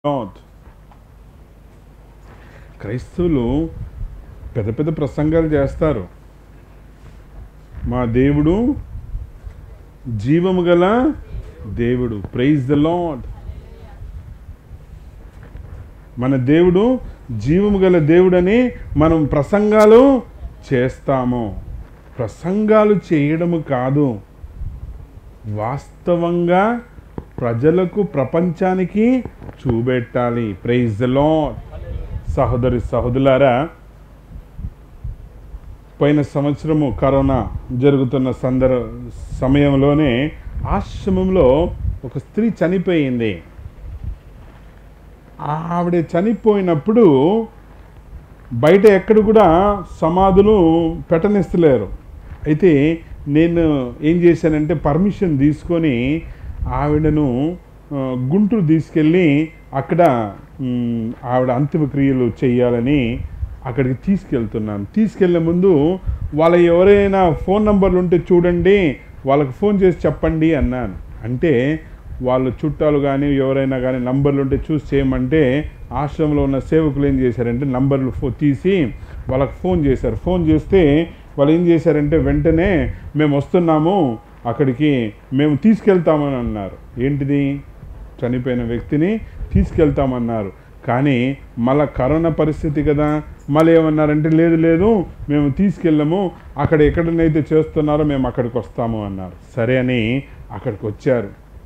Not క్రైస్తవులు పెద్ద పెద్ద ప్రసంగాలు చేస్తారు మా దేవుడు జీవము గల దేవుడు ప్రైజ్ ద లాడ్ మన దేవుడు జీవము గల దేవుడని మనం ప్రసంగాలు చేస్తాము ప్రసంగాలు చేయడము కాదు వాస్తవంగా ప్రజలకు ప్రపంచానికి చూపెట్టాలి ప్రైజ్ ద లాడ్ సహోదరి సహోదరులారా పోయిన సంవత్సరము కరోనా జరుగుతున్న సందర్ సమయంలోనే ఆశ్రమంలో ఒక స్త్రీ చనిపోయింది ఆవిడ చనిపోయినప్పుడు బయట ఎక్కడ కూడా సమాధులు పెట్టనిస్తలేరు అయితే నేను ఏం చేశానంటే పర్మిషన్ తీసుకొని ఆవిడను ఆ, గుంటూరు తీసుకెళ్ళి అక్కడ మ్, ఆవిడ అంతిమక్రియలు చేయాలని అక్కడికి తీసుకెళ్తున్నాను తీసుకెళ్లే ముందు వాళ్ళ ఎవరైనా ఫోన్ నంబర్లు ఉంటే చూడండి వాళ్ళకి ఫోన్ చేసి చెప్పండి అన్నాను అంటే వాళ్ళ చుట్టాలు కానీ ఎవరైనా కానీ నంబర్లు ఉంటే చూసి చేయమంటే ఆశ్రమంలో ఉన్న సేవకులు ఏం చేశారంటే నంబర్లు ఫో తీసి వాళ్ళకి ఫోన్ చేశారు ఫోన్ చేస్తే వాళ్ళు ఏం చేశారంటే వెంటనే మేము వస్తున్నాము అక్కడికి మేము తీసుకెళ్తామని అన్నారు ఏంటిది చనిపోయిన వ్యక్తిని తీసుకెళ్తామన్నారు కానీ మళ్ళా కరోనా పరిస్థితి కదా మళ్ళీ ఏమన్నారంటే లేదు లేదు మేము తీసుకెళ్ళము అక్కడ ఎక్కడనైతే చేస్తున్నారో మేము అక్కడికి వస్తాము అన్నారు సరే అని అక్కడికి వచ్చారు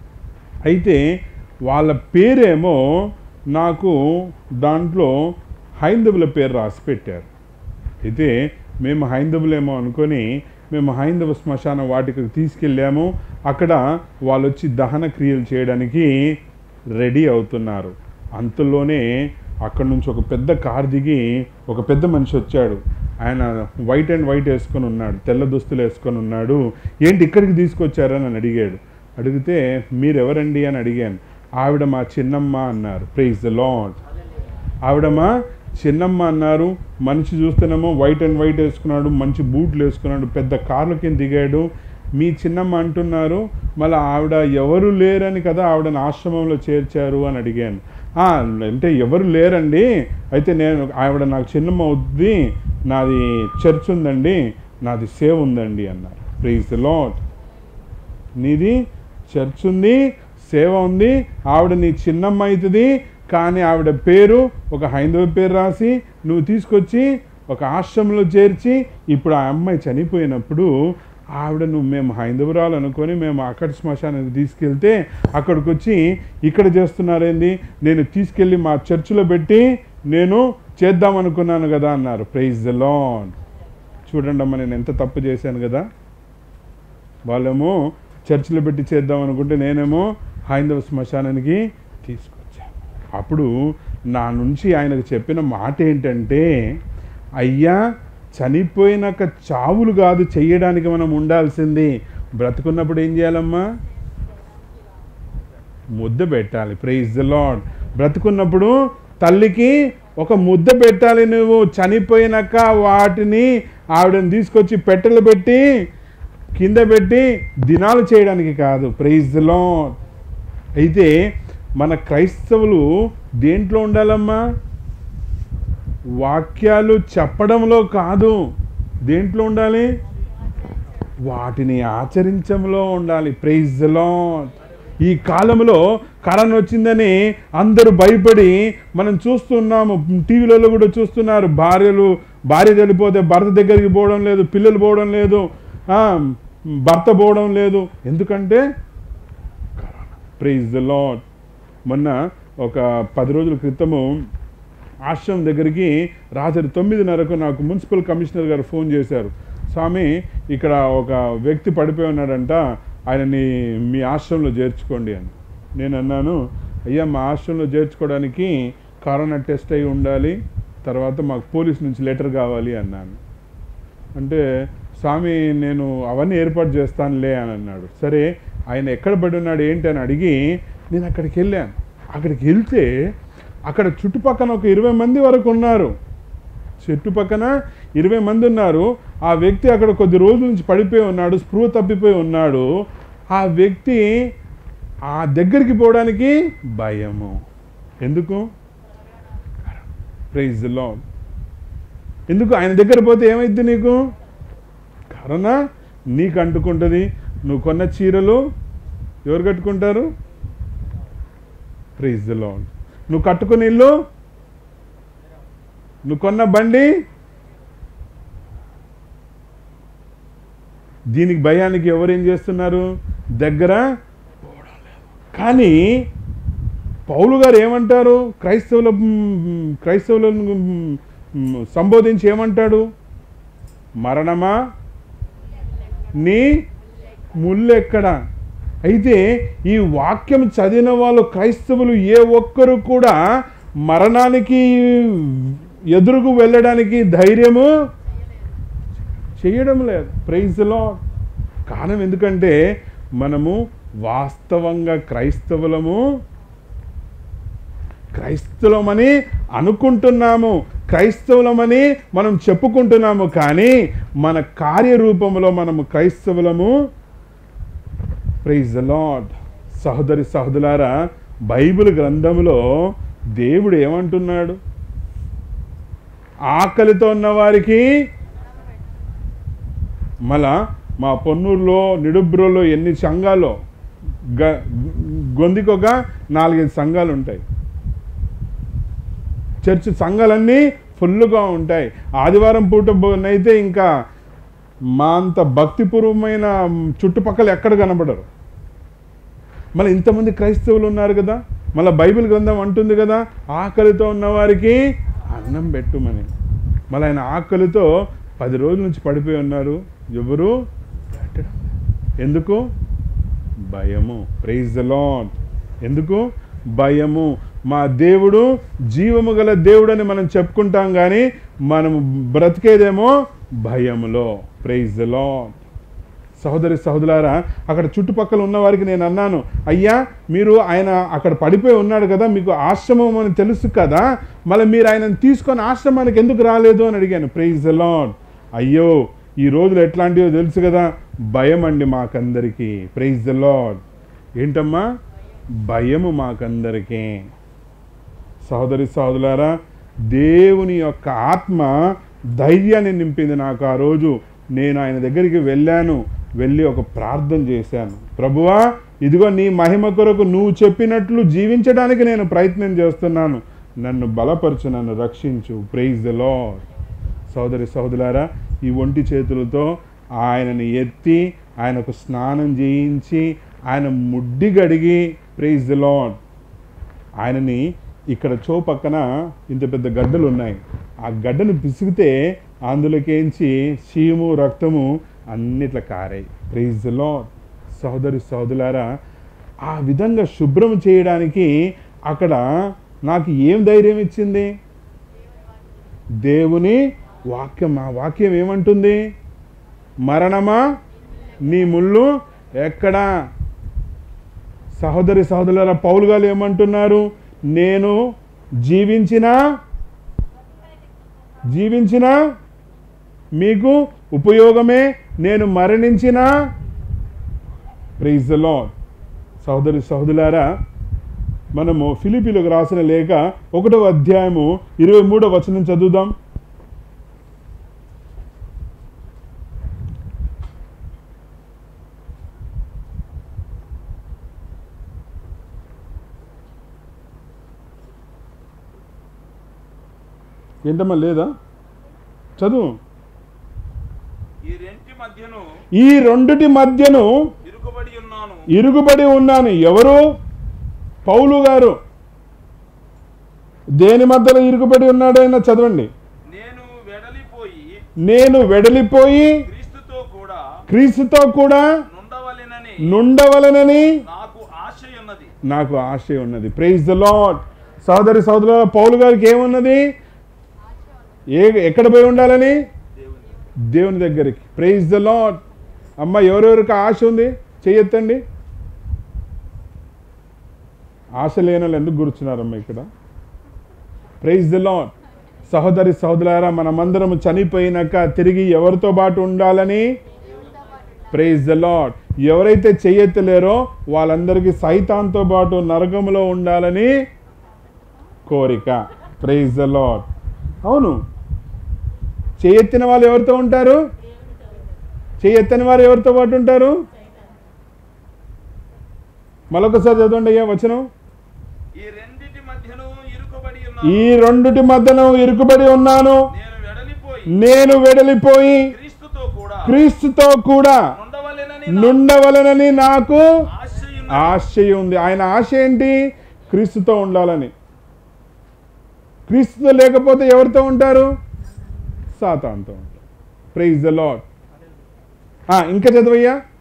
అయితే వాళ్ళ పేరేమో నాకు దాంట్లో హైందవుల పేరు రాసి పెట్టారు అయితే మేము హైందవులేమో అనుకొని మేము హైందవ శ్మశాన వాటికి తీసుకెళ్ళాము అక్కడ వాళ్ళు వచ్చి దహన క్రియలు చేయడానికి రెడీ అవుతున్నారు అంతలోనే అక్కడ నుంచి ఒక పెద్ద కార్ దిగి ఒక పెద్ద మనిషి వచ్చాడు ఆయన వైట్ అండ్ వైట్ వేసుకొని ఉన్నాడు తెల్ల దుస్తులు వేసుకొని ఉన్నాడు ఏంటి ఇక్కడికి తీసుకొచ్చారని అని అడిగాడు అడిగితే మీరెవరండి అని అడిగాను ఆవిడ మా చిన్నమ్మ అన్నారు ప్రైజ్ ద లాడ్ ఆవిడమ్మ చిన్నమ్మ అన్నారు మనిషి చూస్తేనేమో వైట్ అండ్ వైట్ వేసుకున్నాడు మంచి బూట్లు వేసుకున్నాడు పెద్ద కార్లకి దిగాడు మీ చిన్నమ్మ అంటున్నారు మళ్ళీ ఆవిడ ఎవరు లేరని కదా ఆవిడని ఆశ్రమంలో చేర్చారు అని అడిగాను "ఆ, అంటే ఎవరు లేరండి అయితే నేను ఆవిడ నాకు చిన్నమ్మ అవుద్ది నాది చర్చ్ ఉందండి నాది సేవ ఉందండి అన్నారు ప్లీజ్ ద లాట్ నీది చర్చ్ ఉంది సేవ ఉంది ఆవిడ నీ చిన్నమ్మ అవుతుంది కానీ ఆవిడ పేరు ఒక హైందవ పేరు రాసి నువ్వు తీసుకొచ్చి ఒక ఆశ్రమంలో చేర్చి ఇప్పుడు ఆ అమ్మాయి చనిపోయినప్పుడు ఆవిడ నువ్వు మేము హైందవురాలు అనుకొని మేము అక్కడ శ్మశానానికి తీసుకెళ్తే అక్కడికి వచ్చి ఇక్కడ చేస్తున్నారేంది నేను తీసుకెళ్ళి మా చర్చిలో పెట్టి నేను చేద్దాం అనుకున్నాను కదా అన్నారు ప్రైజ్ ద లాడ్ చూడండి అమ్మ నేను ఎంత తప్పు చేశాను కదా వాళ్ళేమో చర్చిలో పెట్టి చేద్దాం అనుకుంటే నేనేమో హైందవ శ్మశానానికి తీసుకొచ్చాను అప్పుడు నా నుంచి ఆయనకు చెప్పిన మాట ఏంటంటే అయ్యా చనిపోయినాక చావులు కాదు చెయ్యడానికి మనం ఉండాల్సింది బ్రతుకున్నప్పుడు ఏం చేయాలమ్మా ముద్ద పెట్టాలి ప్రైజ్ ద లాడ్ బ్రతుకున్నప్పుడు తల్లికి ఒక ముద్ద పెట్టాలి నువ్వు చనిపోయినాక వాటిని ఆవిడని తీసుకొచ్చి పెట్టెలు పెట్టి కింద పెట్టి దినాలు చేయడానికి కాదు ప్రైజ్ ద లాడ్ అయితే మన క్రైస్తవులు దేంట్లో ఉండాలమ్మా వాక్యాలు చెప్పడంలో కాదు దేంట్లో ఉండాలి వాటిని ఆచరించడంలో ఉండాలి ప్రైజ్ ద లాడ్ ఈ కాలంలో కరోనా వచ్చిందని అందరూ భయపడి మనం చూస్తున్నాము టీవీలలో కూడా చూస్తున్నారు భార్యలు భార్య చనిపోతే భర్త దగ్గరికి పోవడం లేదు పిల్లలు పోవడం లేదు ఆ, భర్త పోవడం లేదు ఎందుకంటే ప్రైజ్ ద లాడ్ మొన్న ఒక పది రోజుల క్రితము ఆశ్రమం దగ్గరికి రాత్రి తొమ్మిదిన్నరకు నాకు మున్సిపల్ కమిషనర్ గారు ఫోన్ చేశారు స్వామి ఇక్కడ ఒక వ్యక్తి పడిపోయి ఉన్నాడంట ఆయనని మీ ఆశ్రమంలో చేర్చుకోండి అని నేను అన్నాను అయ్యా మా ఆశ్రమంలో చేర్చుకోవడానికి కరోనా టెస్ట్ అయి ఉండాలి తర్వాత మాకు పోలీస్ నుంచి లెటర్ కావాలి అన్నాను అంటే స్వామి నేను అవన్నీ ఏర్పాటు చేస్తానులే అని అన్నాడు సరే ఆయన ఎక్కడ పడి ఉన్నాడు ఏంటి అని అడిగి నేను అక్కడికి వెళ్ళాను అక్కడికి వెళ్తే అక్కడ చుట్టుపక్కన ఒక ఇరవై మంది వరకు ఉన్నారు చుట్టుపక్కన ఇరవై మంది ఉన్నారు ఆ వ్యక్తి అక్కడ కొద్ది రోజుల నుంచి పడిపోయి ఉన్నాడు స్పృహ తప్పిపోయి ఉన్నాడు ఆ వ్యక్తి ఆ దగ్గరికి పోవడానికి భయము ఎందుకు ప్రైజ్ లో ఎందుకు ఆయన దగ్గర పోతే ఏమైద్ది నీకు కరోనా నీకు అంటుకుంటుంది నువ్వు కొన్న చీరలు ఎవరు కట్టుకుంటారు ప్రైజ్ లో నువ్వు కట్టుకున్న ఇల్లు నువ్వు కొన్న బండి దీనికి భయానికి ఎవరేం చేస్తున్నారు దగ్గర పోవడం లేదు. కానీ పౌలు గారు ఏమంటారు క్రైస్తవుల మ్, క్రైస్తవులను మ్, సంబోధించి ఏమంటాడు మరణమా నీ ముల్లెక్కడ అయితే ఈ వాక్యం చదివిన వాళ్ళు క్రైస్తవులు ఏ ఒక్కరు కూడా మరణానికి ఎదురుకు వెళ్ళడానికి ధైర్యము చేయడం లేదు ప్రైజ్లో కారణం ఎందుకంటే మనము వాస్తవంగా క్రైస్తవులము క్రైస్తవులమని అనుకుంటున్నాము క్రైస్తవులమని మనం చెప్పుకుంటున్నాము కానీ మన కార్యరూపంలో మనము క్రైస్తవులము ప్రైజ్ లాడ్ సహోదరి సహోదరులారా బైబిల్ గ్రంథంలో దేవుడు ఏమంటున్నాడు ఆకలితో ఉన్న వారికి మళ్ళా మా పొన్నూరులో నిడుబ్రోలో ఎన్ని సంఘాలు గ గొందికొక నాలుగైదు సంఘాలు ఉంటాయి చర్చ్ సంఘాలన్నీ ఫుల్గా ఉంటాయి ఆదివారం పూట అయితే ఇంకా మా అంత భక్తిపూర్వమైన చుట్టుపక్కల ఎక్కడ కనబడరు మళ్ళీ ఇంతమంది క్రైస్తవులు ఉన్నారు కదా మళ్ళీ బైబిల్ గ్రంథం అంటుంది కదా ఆకలితో ఉన్నవారికి అన్నం పెట్టుమని మళ్ళీ ఆయన ఆకలితో పది రోజుల నుంచి పడిపోయి ఉన్నారు ఎవరు పెట్టడం లేదు. ఎందుకు భయము ప్రైజ్ ద లాడ్ ఎందుకు భయము మా దేవుడు జీవము గల దేవుడని మనం చెప్పుకుంటాం కానీ మనము బ్రతికేదేమో భయములో ప్రైజ్ ద లాడ్ సహోదరి సహోదరులారా అక్కడ చుట్టుపక్కల ఉన్న వారికి నేను అన్నాను అయ్యా మీరు ఆయన అక్కడ పడిపోయి ఉన్నాడు కదా మీకు ఆశ్రమం అని తెలుసు కదా మళ్ళీ మీరు ఆయనను తీసుకొని ఆశ్రమానికి ఎందుకు రాలేదు అని అడిగాను ప్రైజ్ ద లాడ్ అయ్యో ఈ రోజులు ఎట్లాంటివో తెలుసు కదా భయం అండి మాకందరికీ ప్రైజ్ ద లాడ్ ఏంటమ్మా భయము మాకందరికీ సహోదరి సహోదరులారా దేవుని యొక్క ఆత్మ ధైర్యాన్ని నింపింది నాకు ఆ రోజు నేను ఆయన దగ్గరికి వెళ్ళాను వెళ్ళి ఒక ప్రార్థన చేశాను ప్రభువా ఇదిగో నీ మహిమ కొరకు నువ్వు చెప్పినట్లు జీవించడానికి నేను ప్రయత్నం చేస్తున్నాను నన్ను బలపరచు నన్ను రక్షించు ప్రైజ్ ద లాడ్ సోదరి సోదరులారా ఈ ఒంటి చేతులతో ఆయనని ఎత్తి ఆయనకు స్నానం చేయించి ఆయన ముడ్డి గడిగి ప్రైజ్ ద లాడ్ ఆయనని ఇక్కడ చో పక్కన ఇంత పెద్ద గడ్డలు ఉన్నాయి ఆ గడ్డను పిసిగితే అందులోకేంచి చీము రక్తము అన్నిట్ల కారాయి ప్రైజ్ ద లాడ్ సహోదరి సహోదరులారా ఆ విధంగా శుభ్రం చేయడానికి అక్కడ నాకు ఏం ధైర్యం ఇచ్చింది దేవుని వాక్యం ఆ వాక్యం ఏమంటుంది మరణమా నీ ముళ్ళు ఎక్కడా సహోదరి సహోదరుల పౌలు గారు ఏమంటున్నారు నేను జీవించిన జీవించిన మీకు ఉపయోగమే నేను మరణించిన ప్రైజ్ ద లాడ్ సహోదరి సహోదరులారా మనము ఫిలిపిలకు రాసిన లేఖ ఒకటవ అధ్యాయము ఇరవై మూడవ వచనం చదువుదాం ఏంటమ్మా లేదా చదువు ఈ రెంటి మధ్యను ఈ రెండిటి మధ్యను ఇరుకబడి ఉన్నాను ఇరుగుబడి ఉన్నాను ఎవరు పౌలు గారు దేని మధ్యలో ఇరుగుబడి ఉన్నాడైనా చదవండి నేను వెడలిపోయి నేను వెడలిపోయి క్రీస్తుతో కూడా క్రీస్తుతో కూడా నుండవలెనని నుండవలనని నాకు ఆశయున్నది నాకు ఆశ ఉన్నది ప్రైజ్ ద లాడ్ సోదరి సోదరు పౌలు గారికి ఏమున్నది ఏ ఎక్కడ పోయి ఉండాలని దేవుని దేవుని దగ్గరికి ప్రైజ్ ద లాడ్ అమ్మ ఎవరెవరికి ఆశ ఉంది చెయ్యొద్దండి ఆశ లేని వాళ్ళు ఎందుకు కూర్చున్నారమ్మ ఇక్కడ ప్రైజ్ ద లాడ్ సహోదరి సహోదరులారా మనమందరం చనిపోయినాక తిరిగి ఎవరితో పాటు ఉండాలని ప్రైజ్ ద లాడ్ ఎవరైతే చెయ్యెత్తలేరో వాళ్ళందరికీ సైతాన్తో పాటు నరకములో ఉండాలని కోరిక ప్రైజ్ ద లాడ్ అవును చేయెత్తిన వాళ్ళు ఎవరితో ఉంటారు చేయెత్తని వారు ఎవరితో పాటు ఉంటారు మరొకసారి చదవండి అయ్యా వచనం ఈ రెండిటి మధ్యను ఇరుకుబడి ఈ ఉన్నాను రెండుటి మధ్యను ఇరుకుబడి ఉన్నాను నేను వెడలిపోయి నేను వెడలిపోయి క్రీస్తుతో కూడా క్రీస్తుతో కూడా ఉండవలెనని నా నుండవలనని నాకు ఆశయున్నది. ఆశ ఉంది ఆయన ఆశ ఏంటి క్రీస్తుతో ఉండాలని క్రీస్తుతో లేకపోతే ఎవరితో ఉంటారు సాతాన్తో ఉంటారు ప్రైజ్ ద లాడ్ ఇంకా చదవయ్యా